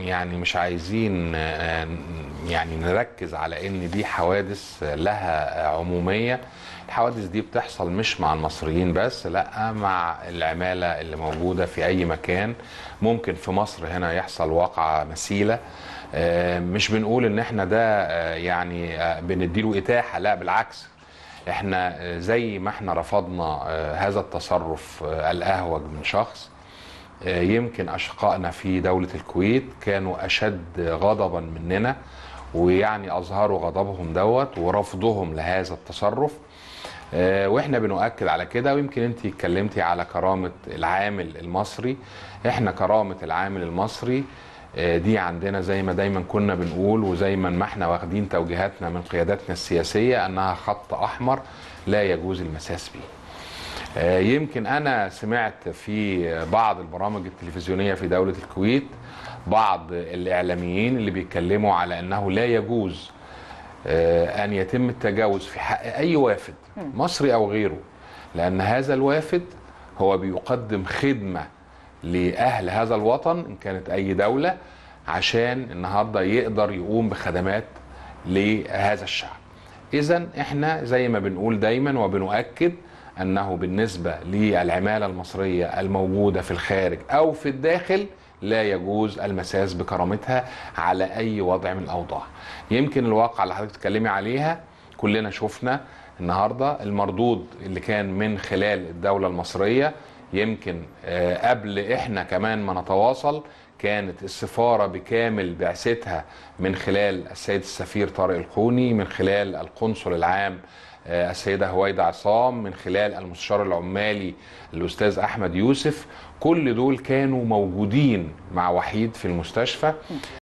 يعني مش عايزين آه، يعني نركز على ان دي حوادث لها عموميه الحوادث دي بتحصل مش مع المصريين بس لا مع العماله اللي موجوده في اي مكان ممكن في مصر هنا يحصل واقعه مثيله آه، مش بنقول ان احنا ده آه، يعني آه، بنديله اتاحه لا بالعكس احنا آه، زي ما احنا رفضنا آه، هذا التصرف آه، الاهوج من شخص آه، يمكن اشقائنا في دوله الكويت كانوا اشد غضبا مننا ويعني اظهروا غضبهم دوت ورفضهم لهذا التصرف آه، واحنا بنؤكد على كده ويمكن انت اتكلمتي على كرامه العامل المصري احنا كرامه العامل المصري آه، دي عندنا زي ما دايما كنا بنقول وزي ما ما احنا واخدين توجيهاتنا من قياداتنا السياسيه انها خط احمر لا يجوز المساس به آه، يمكن انا سمعت في بعض البرامج التلفزيونيه في دوله الكويت بعض الاعلاميين اللي بيتكلموا على انه لا يجوز آه، ان يتم التجاوز في حق اي وافد مصري او غيره لان هذا الوافد هو بيقدم خدمه لاهل هذا الوطن ان كانت اي دوله عشان النهارده يقدر يقوم بخدمات لهذا الشعب اذا احنا زي ما بنقول دايما وبنؤكد انه بالنسبه للعماله المصريه الموجوده في الخارج او في الداخل لا يجوز المساس بكرامتها على اي وضع من الاوضاع يمكن الواقع اللي حضرتك بتتكلمي عليها كلنا شفنا النهارده المردود اللي كان من خلال الدوله المصريه يمكن آه، قبل احنا كمان ما نتواصل كانت السفاره بكامل بعثتها من خلال السيد السفير طارق الخوني من خلال القنصل العام آه، السيده هويدا عصام من خلال المستشار العمالي الاستاذ احمد يوسف كل دول كانوا موجودين مع وحيد في المستشفى